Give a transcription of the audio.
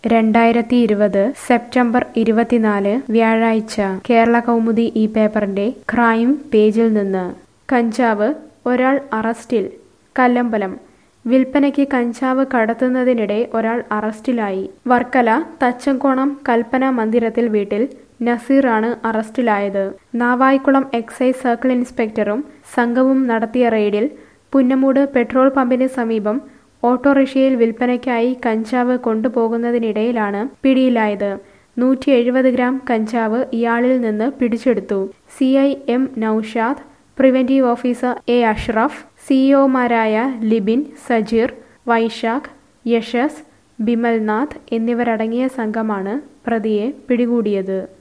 രണ്ടായിരത്തി ഇരുപത് സെപ്റ്റംബർ ഇരുപത്തിനാല് വ്യാഴാഴ്ച കേരള കൗമുദി ഈ പേപ്പറിന്റെ ക്രൈം പേജിൽ നിന്ന് കഞ്ചാവ് ഒരാൾ അറസ്റ്റിൽ കല്ലമ്പലം വിൽപ്പനയ്ക്ക് കഞ്ചാവ് കടത്തുന്നതിനിടെ ഒരാൾ അറസ്റ്റിലായി വർക്കല തച്ചങ്കോണം കൽപ്പന മന്ദിരത്തിൽ വീട്ടിൽ നസീറാണ് അറസ്റ്റിലായത് നാവായിക്കുളം എക്സൈസ് സർക്കിൾ ഇൻസ്പെക്ടറും സംഘവും നടത്തിയ റെയ്ഡിൽ പുന്നമൂട് പെട്രോൾ പമ്പിന് സമീപം ഓട്ടോറിക്ഷയിൽ വിൽപ്പനയ്ക്കായി കഞ്ചാവ് കൊണ്ടുപോകുന്നതിനിടയിലാണ് പിടിയിലായത് നൂറ്റി എഴുപത് ഗ്രാം കഞ്ചാവ് ഇയാളിൽ നിന്ന് പിടിച്ചെടുത്തു C I M Noushad preventive officer A Ashraf സിഇഒമാരായ ലിബിൻ സജീർ വൈശാഖ് യശസ് ബിമൽനാഥ് എന്നിവരടങ്ങിയ സംഘമാണ് പ്രതിയെ പിടികൂടിയത്